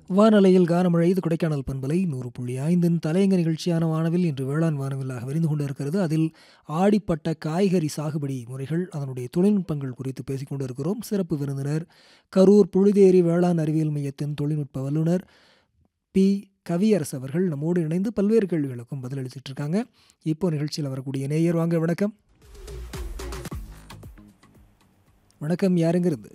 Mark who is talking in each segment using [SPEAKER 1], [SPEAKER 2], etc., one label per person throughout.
[SPEAKER 1] வானலையில் கானமழை இது கொடைக்கானல் பண்பலை நூறு புள்ளி ஐந்தின் தலையங்க நிகழ்ச்சியான வானவில் இன்று வேளாண் வானவில்லாக விரிந்து கொண்டிருக்கிறது அதில் ஆடிப்பட்ட காய்கறி சாகுபடி முறைகள் அதனுடைய தொழில்நுட்பங்கள் குறித்து பேசிக் கொண்டிருக்கிறோம் சிறப்பு விருந்தினர் கரூர் புழுதேரி வேளாண் அறிவியல் மையத்தின் தொழில்நுட்ப வல்லுநர் பி கவியரசு அவர்கள் நம்மோடு இணைந்து பல்வேறு கேள்விகளுக்கும் பதிலளிச்சிட்டு இருக்காங்க இப்போ நிகழ்ச்சியில் வரக்கூடிய நேயர் வாங்க வணக்கம் வணக்கம் யாருங்கிறது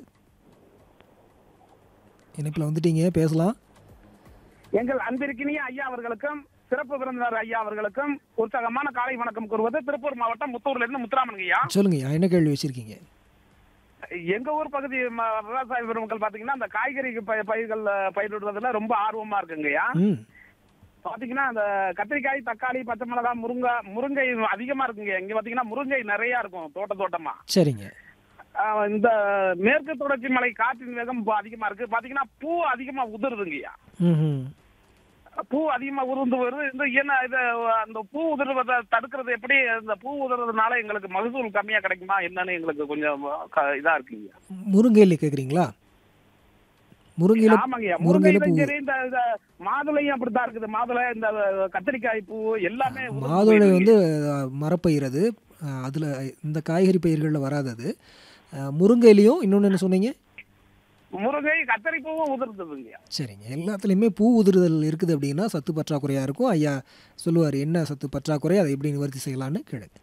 [SPEAKER 1] இணைப்பில் வந்துட்டீங்க பேசலாம்
[SPEAKER 2] எங்கள் அன்பிற்கினிய ஐயா அவர்களுக்கும் சிறப்பு விருந்தினர் ஐயா அவர்களுக்கும் உற்சாகமான காலை வணக்கம் கூறுவது திருப்பூர் மாவட்டம் முத்தூர்ல இருந்து முத்துராமன் ஐயா
[SPEAKER 1] சொல்லுங்க என்ன கேள்வி வச்சிருக்கீங்க
[SPEAKER 2] எங்க ஊர் பகுதி ம- விவசாய பெருமக்கள் பாத்தீங்கன்னா அந்த காய்கறி பய- பயிர்கள் பயிரிடுறதுல ரொம்ப ஆர்வமா இருக்குங்கய்யா
[SPEAKER 1] ம்
[SPEAKER 2] பாத்தீங்கன்னா அந்த கத்திரிக்காய் தக்காளி பச்சை மிளகாய் முருங்கை முருங்கை அதிகமா இருக்குங்க இங்க பாத்தீங்கன்னா முருங்கை நிறைய இருக்கும் தோட்ட தோட்டமா
[SPEAKER 1] சரிங்க
[SPEAKER 2] ஆஹ் இந்த மேற்கு தொடர்ச்சி மலை காற்றின் வேகம் இப்ப அதிகமா இருக்கு பாத்தீங்கன்னா பூ அதிகமா உதிருதுங்கய்யா
[SPEAKER 1] ம்
[SPEAKER 2] பூ அதிகமா உதிர்ந்து வருது இந்த என்ன இது அந்த பூ உதிர்வதை தடுக்கிறது எப்படி இந்த பூ உதிர்றதுனால எங்களுக்கு மகசூல் கம்மியா கிடைக்குமா என்னன்னு எங்களுக்கு கொஞ்சம் க- இதா இருக்குங்க
[SPEAKER 1] முருங்கையில் கேட்குறீங்களா முருங்கையில்
[SPEAKER 2] ஆமாங்கய்யா
[SPEAKER 1] முருங்கையில
[SPEAKER 2] முருங்கையிலும்
[SPEAKER 1] பூ
[SPEAKER 2] சரி இந்த இந்த மாதுளையும் அப்படித்தான் இருக்குது மாதுளை இந்த கத்திரிக்காய் பூ எல்லாமே உதிர்ந்து
[SPEAKER 1] மாதுளை
[SPEAKER 2] போயிடுதுங்க.
[SPEAKER 1] வந்து அஹ், மரப்பயிர் அது அதில் இந்த காய்கறி பயிர்களில் வராது அது அஹ், முருங்கையிலையும் இன்னொன்று என்ன சொன்னீங்க
[SPEAKER 2] முருங்கை கத்தரி பூவும் உதிர்ந்ததுங்க
[SPEAKER 1] சரிங்க எல்லாத்துலேயுமே பூ உதிர்தல் இருக்குது அப்படின்னா சத்து பற்றாக்குறையாக இருக்கும் ஐயா சொல்லுவார் என்ன சத்து பற்றாக்குறை அதை எப்படி நிவர்த்தி செய்யலான்னு கேளுங்க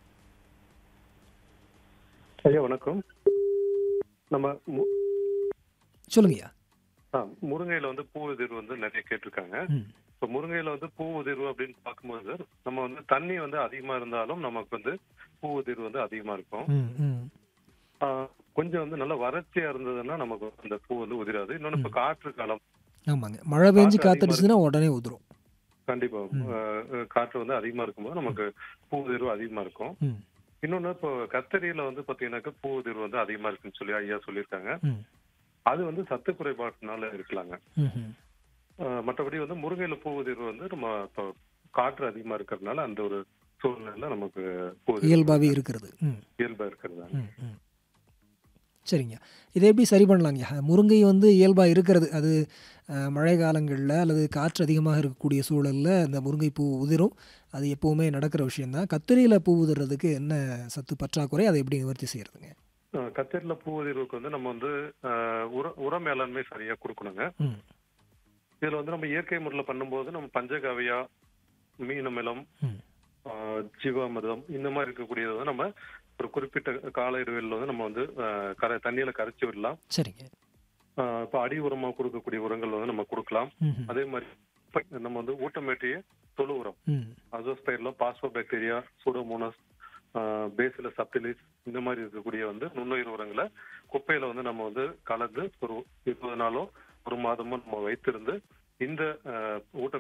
[SPEAKER 3] ஐயா வணக்கம் நம்ம மு-
[SPEAKER 1] சொல்லுங்கய்யா
[SPEAKER 3] ஆ, முருங்கையில வந்து பூ உதிர்வு வந்து நிறைய கேட்டிருக்காங்க
[SPEAKER 1] ம்
[SPEAKER 3] இப்போ முருங்கையில வந்து பூ உதிர்வு அப்படின்னு பார்க்கும்போது நம்ம வந்து தண்ணி வந்து அதிகமா இருந்தாலும் நமக்கு வந்து பூ உதிர்வு வந்து அதிகமா இருக்கும்
[SPEAKER 1] ம் ம்
[SPEAKER 3] ஆ, கொஞ்சம் வந்து நல்லா வறட்சியா இருந்ததுன்னா நமக்கு வந்து அந்த பூ வந்து உதிராது இன்னொன்னு இப்போ காற்று காலம்
[SPEAKER 1] ஆமாங்க மழை பெஞ்சு
[SPEAKER 3] காற்று அதிகமா
[SPEAKER 1] காத்தடிச்சுன்னா உடனே உதிரும்
[SPEAKER 3] கண்டிப்பா ஆ, காற்று வந்து அதிகமா இருக்கும்போது நமக்கு பூ உதிர்வு அதிகமா இருக்கும்
[SPEAKER 1] ம்
[SPEAKER 3] இன்னொன்னு இப்போ கத்தரியில வந்து பாத்தீங்கன்னாக்கா பூ உதிர்வு வந்து அதிகமா இருக்குன்னு சொல்லி ஐயா சொல்லியிருக்காங்க
[SPEAKER 1] ம்
[SPEAKER 3] அது வந்து சத்து குறைபாட்டினால இருக்கலாங்க
[SPEAKER 1] ம் ம்
[SPEAKER 3] ஆஹ் மற்றபடி வந்து முருங்கையில பூ உதிர்வு வந்து நம்ம இப்போ காற்று அதிகமா இருக்கிறதுனால அந்த ஒரு சூழ்நிலையில நமக்கு பூ உதிர்வு
[SPEAKER 1] இயல்பாகவே இருக்கிறது ம்
[SPEAKER 3] இயல்பா இருக்கிறது
[SPEAKER 1] ம், ம். சரிங்க இதை எப்படி சரி பண்ணலாங்க முருங்கை வந்து இயல்பாக இருக்கிறது அது அஹ், மழை காலங்களில் அல்லது காற்று அதிகமாக இருக்கக்கூடிய சூழலில் அந்த முருங்கை பூ உதிரும் அது எப்போவுமே நடக்கிற விஷயம்தான் கத்திரியில் பூ உதிர்றதுக்கு என்ன சத்து பற்றாக்குறை அதை எப்படி நிவர்த்தி செய்யறதுங்க
[SPEAKER 3] ஆஹ் கத்திரில பூ உதிர்வுக்கு வந்து நம்ம வந்து ஆஹ் உர உர மேலாண்மை சரியா கொடுக்கணுங்க
[SPEAKER 1] ம்
[SPEAKER 3] இதுல வந்து நம்ம இயற்கை முறையில பண்ணும்போது நம்ம பஞ்சகவியா மீனமிலம்
[SPEAKER 1] ம்
[SPEAKER 3] ஆஹ் ஜீவாமிர்தம் இந்த மாதிரி இருக்கக்கூடியது வந்து நம்ம ஒரு குறிப்பிட்ட கால இடைவெளியில் வந்து நம்ம வந்து ஆஹ் கரை தண்ணியில கரைச்சி விடலாம்
[SPEAKER 1] சரிங்க
[SPEAKER 3] ஆஹ் இப்போ அடி உரமா கொடுக்கக்கூடிய உரங்கள் வந்து நம்ம கொடுக்கலாம்
[SPEAKER 1] ம் ம்,
[SPEAKER 3] அதே மாதிரி இப்ப நம்ம வந்து ஊட்டமேட்டிய தொழு உரம்
[SPEAKER 1] ம்
[SPEAKER 3] Azospirillum phosphobacteria Pseudomonas Bacillus subtilis இந்த மாதிரி இருக்கக்கூடிய வந்து நுண்ணுயிர் உரங்களை குப்பையில வந்து நம்ம வந்து கலந்து ஒரு இருபது நாளோ ஒரு மாதமோ நம்ம வைத்திருந்து இந்த ஊட்ட